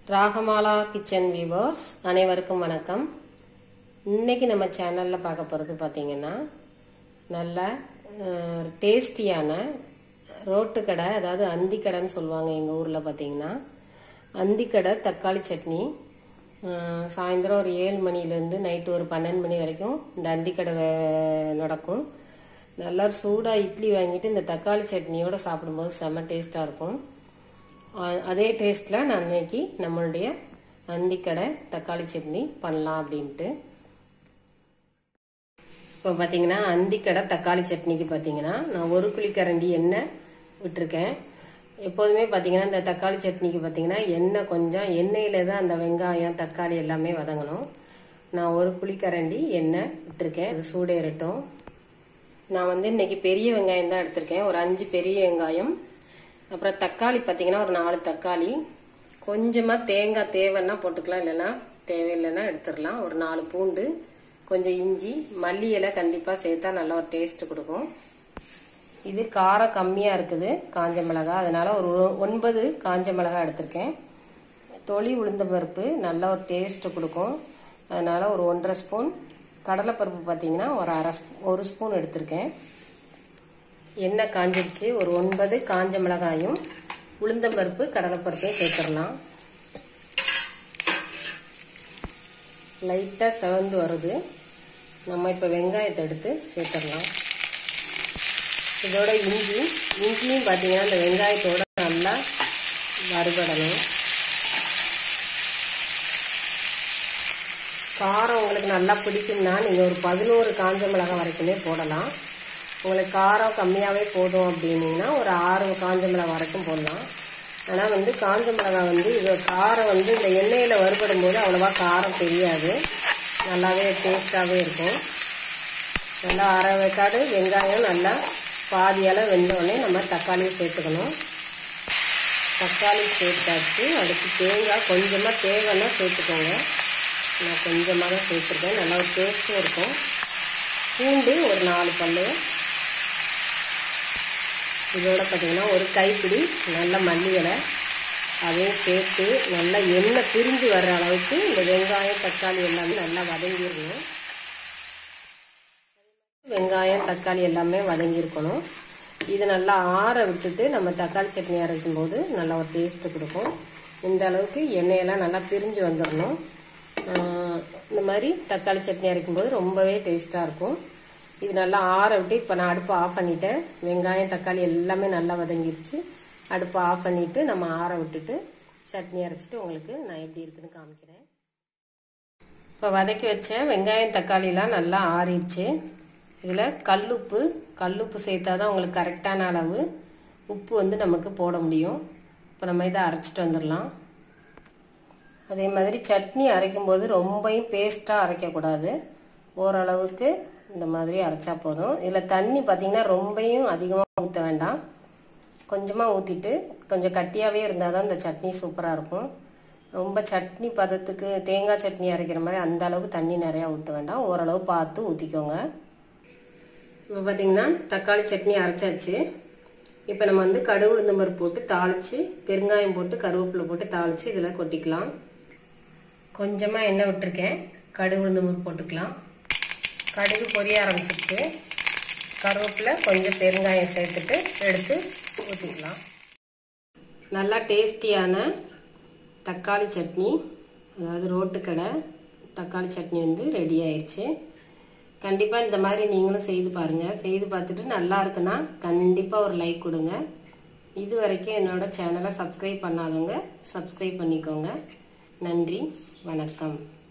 Ragamala kitchen viewers அனைவருக்கும் வணக்கம் இன்னைக்கு நம்ம சேனலில் பார்க்க போகிறது பார்த்தீங்கன்னா நல்ல டேஸ்டியான ரோட்டு கடை அதாவது அந்திக்கடைன்னு சொல்லுவாங்க எங்கள் ஊரில் பார்த்தீங்கன்னா அந்திக்கடை தக்காளி சட்னி அஹ், சாயந்தரம் ஒரு ஏழு மணிலேருந்து நைட்டு ஒரு பன்னெண்டு மணி வரைக்கும் இந்த அந்திக்கடை வே- நடக்கும் நல்லா சூடாக இட்லி வாங்கிட்டு இந்த தக்காளி சட்னியோட சாப்பிடும்போது செம்ம டேஸ்ட்டாக இருக்கும் அ- அதே டேஸ்ட்டில் நான் இன்னைக்கு நம்மளுடைய அந்திக்கடை தக்காளி சட்னி பண்ணலாம் அப்படின்ட்டு இப்போ பார்த்தீங்கன்னா அந்திக்கடை தக்காளி சட்னிக்கு பார்த்தீங்கன்னா நான் ஒரு குழிக்கரண்டி எண்ணெய் விட்டுருக்கேன் எப்போதுமே பார்த்தீங்கன்னா இந்த தக்காளி சட்னிக்கு பார்த்தீங்கன்னா எண்ணெய் கொஞ்சம் எண்ணெயில தான் அந்த வெங்காயம் தக்காளி எல்லாமே வதங்கணும் நான் ஒரு குழிக்கரண்டி எண்ணெய் விட்டுருக்கேன் அது சூடேறட்டும் நான் வந்து இன்னைக்கு பெரிய வெங்காயம் தான் எடுத்திருக்கேன் ஒரு அஞ்சு பெரிய வெங்காயம் அப்புறம் தக்காளி பார்த்தீங்கன்னா ஒரு நாலு தக்காளி கொஞ்சமாக தேங்காய் தேவைன்னா போட்டுக்கலாம் இல்லைன்னா தேவையில்லைன்னா எடுத்துடலாம் ஒரு நாலு பூண்டு கொஞ்சம் இஞ்சி மல்லி இலை கண்டிப்பாக சேர்த்தா நல்ல ஒரு டேஸ்ட் கொடுக்கும் இது காரம் கம்மியாக இருக்குது காஞ்ச மிளகா அதனால ஒரு ஒன்பது காஞ்ச மிளகா எடுத்திருக்கேன் தொளி உளுந்த பருப்பு நல்ல ஒரு டேஸ்ட் கொடுக்கும் அதனால ஒரு ஒன்றரை ஸ்பூன் கடலைப்பருப்பு பார்த்தீங்கன்னா ஒரு அரை ஸ்பூ- ஒரு ஸ்பூன் எடுத்திருக்கேன் எண்ணெய் காஞ்சிருச்சு ஒரு ஒன்பது காஞ்ச மிளகாயும் உளுந்தம்பருப்பு கடலைப்பருப்பையும் சேர்த்துடலாம் லைட்டாக செவந்து வருது நம்ம இப்போ வெங்காயத்தை எடுத்து சேர்த்துடலாம் இதோட இஞ்சி இஞ்சியும் பார்த்தீங்கன்னா இந்த வெங்காயத்தோட நல்லா வறுபடணும் காரம் உங்களுக்கு நல்லா பிடிக்கும்னா நீங்கள் ஒரு பதினோரு காஞ்ச மிளகாய் வரைக்குமே போடலாம் உங்களுக்கு காரம் கம்மியாகவே போதும் அப்படின்னீங்கன்னா ஒரு ஆறு காஞ்ச மிளகாய் வரைக்கும் போடலாம் ஆனால் வந்து காஞ்ச மிளகாய் வந்து இது காரம் வந்து இந்த எண்ணெயில் வறுபடும் போது அவ்வளோவா காரம் தெரியாது நல்லாவே டேஸ்ட்டாகவே இருக்கும் நல்லா அரை வெக்காடு வெங்காயம் நல்லா பாதியால் வெந்தோடனே நம்ம தக்காளியை சேர்த்துக்கணும் தக்காளி சேர்த்தாச்சு அடுத்து தேங்காய் கொஞ்சமாக தேவைன்னா சேர்த்துக்கோங்க நான் கொஞ்சமாக தான் சேர்த்துருக்கேன் நல்லா ஒரு டேஸ்ட்டும் இருக்கும் பூண்டு ஒரு நாலு பல்லு இதோட பார்த்தீங்கன்னா ஒரு கைப்பிடி நல்ல மல்லி இலை அதையும் சேர்த்து நல்லா எண்ணெய் பிரிஞ்சு வர்ற அளவுக்கு இந்த வெங்காயம் தக்காளி எல்லாமே நல்லா வதங்கிடணும் வெங்காயம் தக்காளி எல்லாமே வதங்கியிருக்கணும் இது நல்லா ஆற விட்டுட்டு நம்ம தக்காளி சட்னி அரைக்கும் போது நல்லா ஒரு டேஸ்ட் கொடுக்கும் இந்த அளவுக்கு எண்ணெயெல்லாம் நல்லா பிரிஞ்சு வந்துடணும் ஆஹ் இந்த மாதிரி தக்காளி சட்னி அரைக்கும் போது ரொம்பவே டேஸ்ட்டாக இருக்கும் இது நல்லா ஆற விட்டு இப்போ நான் அடுப்பை ஆஃப் பண்ணிட்டேன் வெங்காயம் தக்காளி எல்லாமே நல்லா வதங்கிருச்சு அடுப்பை ஆஃப் பண்ணிட்டு நம்ம ஆற விட்டுட்டு சட்னி அரைச்சிட்டு உங்களுக்கு நான் எப்படி இருக்குன்னு காமிக்கிறேன் இப்போ வதக்கி வச்ச வெங்காயம் தக்காளிலாம் நல்லா ஆறிடுச்சு இதில் கல்லுப்பு கல்லுப்பு சேர்த்தா தான் உங்களுக்கு கரெக்டான அளவு உப்பு வந்து நமக்கு போட முடியும் இப்போ நம்ம இதை அரைச்சிட்டு வந்துடலாம் அதே மாதிரி சட்னி அரைக்கும் போது ரொம்பவும் பேஸ்ட்டாக அரைக்கக்கூடாது ஓரளவுக்கு இந்த மாதிரி அரைச்சா போதும் இதில் தண்ணி பார்த்தீங்கன்னா ரொம்பவும் அதிகமாக ஊற்ற வேண்டாம் கொஞ்சமாக ஊற்றிட்டு கொஞ்சம் கட்டியாகவே இருந்தால் தான் இந்த சட்னி சூப்பராக இருக்கும் ரொம்ப சட்னி பதத்துக்கு தேங்காய் சட்னி அரைக்கிற மாதிரி அந்த அளவுக்கு தண்ணி நிறையா ஊற்ற வேண்டாம் ஓரளவு பார்த்து ஊற்றிக்கோங்க இப்போ பார்த்தீங்கன்னா தக்காளி சட்னி அரைச்சாச்சு இப்போ நம்ம வந்து கடுகு உளுந்தம் பருப்பு போட்டு தாளித்து பெருங்காயம் போட்டு கருவேப்பிலை போட்டு தாளித்து இதில் கொட்டிக்கலாம் கொஞ்சமாக எண்ணெய் விட்டுருக்கேன் கடுகு உளுந்தம் பருப்பு போட்டுக்கலாம் கடுகு பொரிய ஆரம்பிச்சிருச்சு கருவேப்பிலை கொஞ்சம் பெருங்காயம் சேர்த்துட்டு எடுத்து ஊற்றிக்கலாம் நல்லா டேஸ்டியான தக்காளி சட்னி அதாவது ரோட்டுக்கடை தக்காளி சட்னி வந்து ரெடி ஆயிடுச்சு கண்டிப்பாக இந்த மாதிரி நீங்களும் செய்து பாருங்கள் செய்து பார்த்துட்டு நல்லா இருக்குன்னா கண்டிப்பாக ஒரு லைக் கொடுங்க இது வரைக்கும் என்னோட சேனலை சப்ஸ்கிரைப் பண்ணாதவங்க சப்ஸ்கிரைப் பண்ணிக்கோங்க நன்றி வணக்கம்